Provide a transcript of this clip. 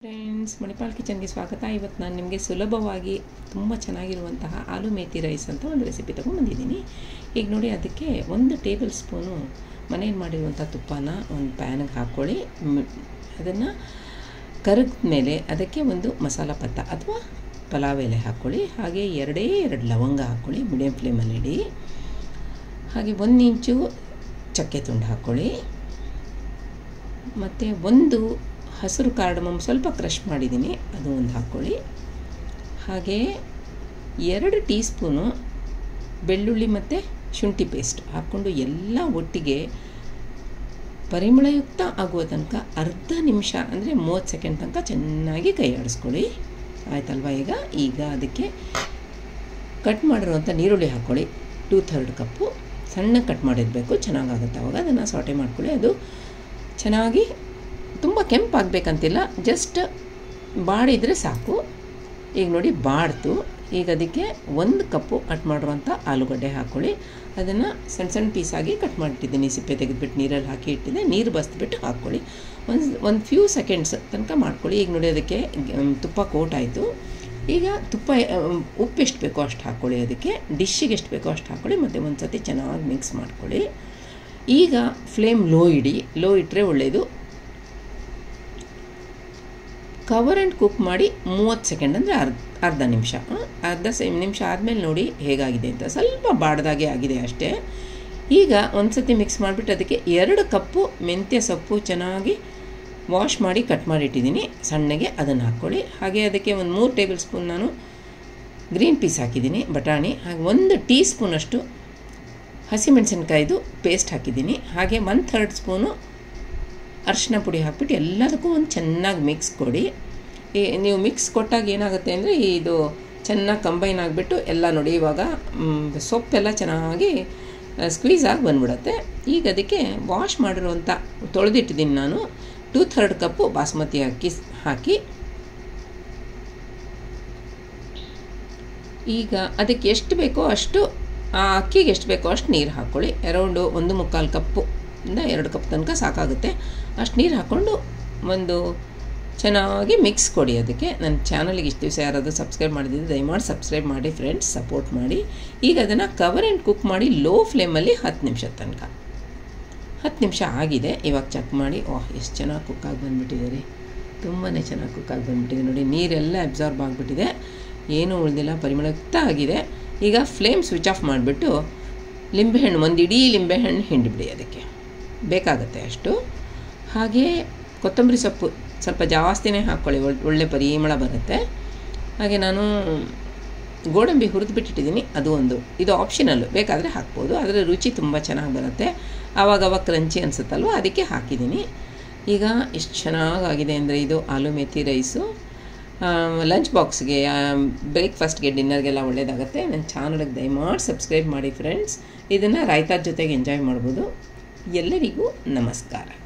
friends Manipal ಕಿಚನ್ಗೆ ಸ್ವಾಗತ ಇವತ್ತು ನಾನು ನಿಮಗೆ ಸುಲಭವಾಗಿ ತುಂಬ ಚೆನ್ನಾಗಿರುವಂತಹ ಆಲೂ ಮೇಥಿ ರೈಸ್ ಅಂತ ಒಂದು ರೆಸಿಪಿ ತೊಗೊಂಡ್ಬಂದಿದ್ದೀನಿ ಈಗ ನೋಡಿ ಅದಕ್ಕೆ ಒಂದು ಟೇಬಲ್ ಸ್ಪೂನು ಮನೇಲಿ ಮಾಡಿರುವಂಥ ತುಪ್ಪನ ಒಂದು ಪ್ಯಾನ್ಗೆ ಹಾಕ್ಕೊಳ್ಳಿ ಅದನ್ನು ಕರಗಿದ ಮೇಲೆ ಅದಕ್ಕೆ ಒಂದು ಮಸಾಲ ಪತ್ತ ಅಥವಾ ಪಲಾವ್ ಎಲೆ ಹಾಕ್ಕೊಳ್ಳಿ ಹಾಗೆ ಎರಡೇ ಎರಡು ಲವಂಗ ಹಾಕ್ಕೊಳ್ಳಿ ಮೀಡಿಯಮ್ ಫ್ಲೇಮಲ್ಲಿ ಇಡಿ ಹಾಗೆ ಒಂದು ಇಂಚು ಚಕ್ಕೆ ತುಂಡು ಹಾಕ್ಕೊಳ್ಳಿ ಮತ್ತು ಒಂದು ಹಸಿರು ಕಾರ್ಡಮಮ್ ಸ್ವಲ್ಪ ಕ್ರಷ್ ಮಾಡಿದ್ದೀನಿ ಅದು ಒಂದು ಹಾಕ್ಕೊಳ್ಳಿ ಹಾಗೆ ಎರಡು ಟೀ ಸ್ಪೂನು ಬೆಳ್ಳುಳ್ಳಿ ಮತ್ತು ಶುಂಠಿ ಪೇಸ್ಟ್ ಹಾಕ್ಕೊಂಡು ಎಲ್ಲ ಒಟ್ಟಿಗೆ ಪರಿಮಳಯುಕ್ತ ಆಗುವ ತನಕ ಅರ್ಧ ನಿಮಿಷ ಅಂದರೆ ಮೂವತ್ತು ಸೆಕೆಂಡ್ ತನಕ ಚೆನ್ನಾಗಿ ಕೈ ಆಡಿಸ್ಕೊಳ್ಳಿ ಆಯ್ತಲ್ವ ಈಗ ಈಗ ಅದಕ್ಕೆ ಕಟ್ ಮಾಡಿರುವಂಥ ನೀರುಳ್ಳಿ ಹಾಕ್ಕೊಳ್ಳಿ ಟೂ ಥರ್ಡ್ ಕಪ್ಪು ಸಣ್ಣ ಕಟ್ ಮಾಡಿರಬೇಕು ಚೆನ್ನಾಗಾಗುತ್ತೆ ಅವಾಗ ಅದನ್ನು ಸಾಟೆ ಮಾಡ್ಕೊಳ್ಳಿ ಅದು ಚೆನ್ನಾಗಿ ತುಂಬ ಕೆಂಪಾಗಬೇಕಂತಿಲ್ಲ ಜಸ್ಟ್ ಬಾಡಿದರೆ ಸಾಕು ಈಗ ನೋಡಿ ಬಾಡ್ತು ಈಗ ಅದಕ್ಕೆ ಒಂದು ಕಪ್ಪು ಕಟ್ ಮಾಡಿರುವಂಥ ಆಲೂಗಡ್ಡೆ ಹಾಕ್ಕೊಳ್ಳಿ ಅದನ್ನು ಸಣ್ಣ ಸಣ್ಣ ಪೀಸಾಗಿ ಕಟ್ ಮಾಡಿಟ್ಟಿದ್ದೀನಿ ಸಿಪ್ಪೆ ತೆಗೆದುಬಿಟ್ಟು ನೀರಲ್ಲಿ ಹಾಕಿ ಇಟ್ಟಿದ್ದೆ ನೀರು ಬಸ್ಬಿಟ್ಟು ಹಾಕ್ಕೊಳ್ಳಿ ಒಂದು ಒಂದು ಫ್ಯೂ ಸೆಕೆಂಡ್ಸ್ ತನಕ ಮಾಡ್ಕೊಳ್ಳಿ ಈಗ ನೋಡಿ ಅದಕ್ಕೆ ತುಪ್ಪ ಕೋಟ್ ಆಯಿತು ಈಗ ತುಪ್ಪ ಉಪ್ಪು ಎಷ್ಟು ಬೇಕೋ ಅಷ್ಟು ಹಾಕ್ಕೊಳ್ಳಿ ಅದಕ್ಕೆ ಡಿಶ್ಶಿಗೆ ಎಷ್ಟು ಬೇಕೋ ಅಷ್ಟು ಹಾಕ್ಕೊಳ್ಳಿ ಮತ್ತು ಒಂದು ಸತಿ ಚೆನ್ನಾಗಿ ಮಿಕ್ಸ್ ಮಾಡ್ಕೊಳ್ಳಿ ಈಗ ಫ್ಲೇಮ್ ಲೋ ಇಡಿ ಲೋ ಇಟ್ಟರೆ ಒಳ್ಳೆಯದು ಕವರ್ ಆ್ಯಂಡ್ ಕುಕ್ ಮಾಡಿ ಮೂವತ್ತು ಸೆಕೆಂಡ್ ಅಂದರೆ ಅರ್ಧ ಅರ್ಧ ನಿಮಿಷ ಅರ್ಧ ಸೆ ನಿಮಿಷ ಆದಮೇಲೆ ನೋಡಿ ಹೇಗಾಗಿದೆ ಅಂತ ಸ್ವಲ್ಪ ಬಾಡ್ದಾಗೆ ಆಗಿದೆ ಅಷ್ಟೇ ಈಗ ಒಂದು ಸತಿ ಮಿಕ್ಸ್ ಮಾಡಿಬಿಟ್ಟು ಅದಕ್ಕೆ ಎರಡು ಕಪ್ಪು ಮೆಂತ್ಯ ಸೊಪ್ಪು ಚೆನ್ನಾಗಿ ವಾಶ್ ಮಾಡಿ ಕಟ್ ಮಾಡಿಟ್ಟಿದ್ದೀನಿ ಸಣ್ಣಗೆ ಅದನ್ನು ಹಾಕ್ಕೊಳ್ಳಿ ಹಾಗೆ ಅದಕ್ಕೆ ಒಂದು ಮೂರು ಟೇಬಲ್ ಸ್ಪೂನ್ ನಾನು ಗ್ರೀನ್ ಪೀಸ್ ಹಾಕಿದ್ದೀನಿ ಬಟಾಣಿ ಹಾಗೆ ಒಂದು ಟೀ ಸ್ಪೂನಷ್ಟು ಹಸಿಮೆಣಸಿನ್ಕಾಯ್ದು ಪೇಸ್ಟ್ ಹಾಕಿದ್ದೀನಿ ಹಾಗೆ ಒನ್ ಥರ್ಡ್ ಸ್ಪೂನು ಅರಿಶಿನ ಪುಡಿ ಹಾಕ್ಬಿಟ್ಟು ಎಲ್ಲದಕ್ಕೂ ಒಂದು ಚೆನ್ನಾಗಿ ಮಿಕ್ಸ್ ಕೊಡಿ ಈ ನೀವು ಮಿಕ್ಸ್ ಕೊಟ್ಟಾಗ ಏನಾಗುತ್ತೆ ಅಂದರೆ ಇದು ಚೆನ್ನಾಗಿ ಕಂಬೈನ್ ಆಗಿಬಿಟ್ಟು ಎಲ್ಲ ನೋಡಿ ಇವಾಗ ಸೊಪ್ಪೆಲ್ಲ ಚೆನ್ನಾಗಿ ಸ್ಕ್ವೀಸ್ ಆಗಿ ಬಂದ್ಬಿಡುತ್ತೆ ಈಗ ಅದಕ್ಕೆ ವಾಶ್ ಮಾಡಿರುವಂಥ ತೊಳೆದಿಟ್ಟಿದ್ದೀನಿ ನಾನು ಟೂ ಥರ್ಡ್ ಕಪ್ಪು ಬಾಸ್ಮತಿ ಅಕ್ಕಿ ಹಾಕಿ ಈಗ ಅದಕ್ಕೆ ಎಷ್ಟು ಬೇಕೋ ಅಷ್ಟು ಆ ಅಕ್ಕಿಗೆ ಎಷ್ಟು ಬೇಕೋ ಅಷ್ಟು ನೀರು ಹಾಕ್ಕೊಳ್ಳಿ ಅರೌಂಡು ಒಂದು ಮುಕ್ಕಾಲು ಕಪ್ಪು ಇಂದ ಎರಡು ಕಪ್ ತನಕ ಸಾಕಾಗುತ್ತೆ ಅಷ್ಟು ನೀರು ಹಾಕ್ಕೊಂಡು ಒಂದು ಚೆನ್ನಾಗಿ ಮಿಕ್ಸ್ ಕೊಡಿ ಅದಕ್ಕೆ ನನ್ನ ಚಾನಲ್ಗೆ ಇಷ್ಟು ದಿವಸ ಯಾರಾದರೂ ಸಬ್ಸ್ಕ್ರೈಬ್ ಮಾಡಿದ್ದರೆ ದಯಮಾಡಿ ಸಬ್ಸ್ಕ್ರೈಬ್ ಮಾಡಿ ಫ್ರೆಂಡ್ಸ್ ಸಪೋರ್ಟ್ ಮಾಡಿ ಈಗ ಅದನ್ನು ಕವರ್ ಆ್ಯಂಡ್ ಕುಕ್ ಮಾಡಿ ಲೋ ಫ್ಲೇಮಲ್ಲಿ ಹತ್ತು ನಿಮಿಷದ ತನಕ ಹತ್ತು ನಿಮಿಷ ಆಗಿದೆ ಇವಾಗ ಚೆಕ್ ಮಾಡಿ ಓಹ್ ಎಷ್ಟು ಚೆನ್ನಾಗಿ ಕುಕ್ ಆಗಿ ಬಂದುಬಿಟ್ಟಿದೆ ರೀ ತುಂಬಾ ಚೆನ್ನಾಗಿ ಕುಕ್ ಆಗಿ ಬಂದುಬಿಟ್ಟಿದೆ ನೋಡಿ ನೀರೆಲ್ಲ ಅಬ್ಸಾರ್ಬ್ ಆಗಿಬಿಟ್ಟಿದೆ ಏನೂ ಉಳಿದಿಲ್ಲ ಪರಿಮಳಯುಕ್ತ ಆಗಿದೆ ಈಗ ಫ್ಲೇಮ್ ಸ್ವಿಚ್ ಆಫ್ ಮಾಡಿಬಿಟ್ಟು ಲಿಂಬೆಹಣ್ಣು ಒಂದು ಇಡೀ ಲಿಂಬೆಹಣ್ಣು ಹಿಂಡಿಬಿಡಿ ಅದಕ್ಕೆ ಬೇಕಾಗುತ್ತೆ ಅಷ್ಟು ಹಾಗೆ ಕೊತ್ತಂಬರಿ ಸೊಪ್ಪು ಸ್ವಲ್ಪ ಜಾಸ್ತಿನೇ ಹಾಕ್ಕೊಳ್ಳಿ ಒಳ್ಳೆ ಪರಿಮಳ ಬರುತ್ತೆ ಹಾಗೆ ನಾನು ಗೋಡಂಬಿ ಹುರಿದ್ಬಿಟ್ಟಿಟ್ಟಿದ್ದೀನಿ ಅದು ಒಂದು ಇದು ಆಪ್ಷನಲ್ಲು ಬೇಕಾದರೆ ಹಾಕ್ಬೋದು ಆದರೆ ರುಚಿ ತುಂಬ ಚೆನ್ನಾಗಿ ಬರುತ್ತೆ ಆವಾಗವಾಗ ಕ್ರಂಚಿ ಅನಿಸುತ್ತಲ್ವ ಅದಕ್ಕೆ ಹಾಕಿದ್ದೀನಿ ಈಗ ಎಷ್ಟು ಚೆನ್ನಾಗಾಗಿದೆ ಅಂದರೆ ಇದು ಆಲೂ ಮೇಥಿ ರೈಸು ಲಂಚ್ ಬಾಕ್ಸ್ಗೆ ಬ್ರೇಕ್ಫಾಸ್ಟ್ಗೆ ಡಿನ್ನರ್ಗೆಲ್ಲ ಒಳ್ಳೆಯದಾಗುತ್ತೆ ನನ್ನ ಚಾನಲ್ಗೆ ದಯಮಾಡಿ ಸಬ್ಸ್ಕ್ರೈಬ್ ಮಾಡಿ ಫ್ರೆಂಡ್ಸ್ ಇದನ್ನು ರಾಯ್ತಾದ ಜೊತೆಗೆ ಎಂಜಾಯ್ ಮಾಡ್ಬೋದು ಎಲ್ಲರಿಗೂ ನಮಸ್ಕಾರ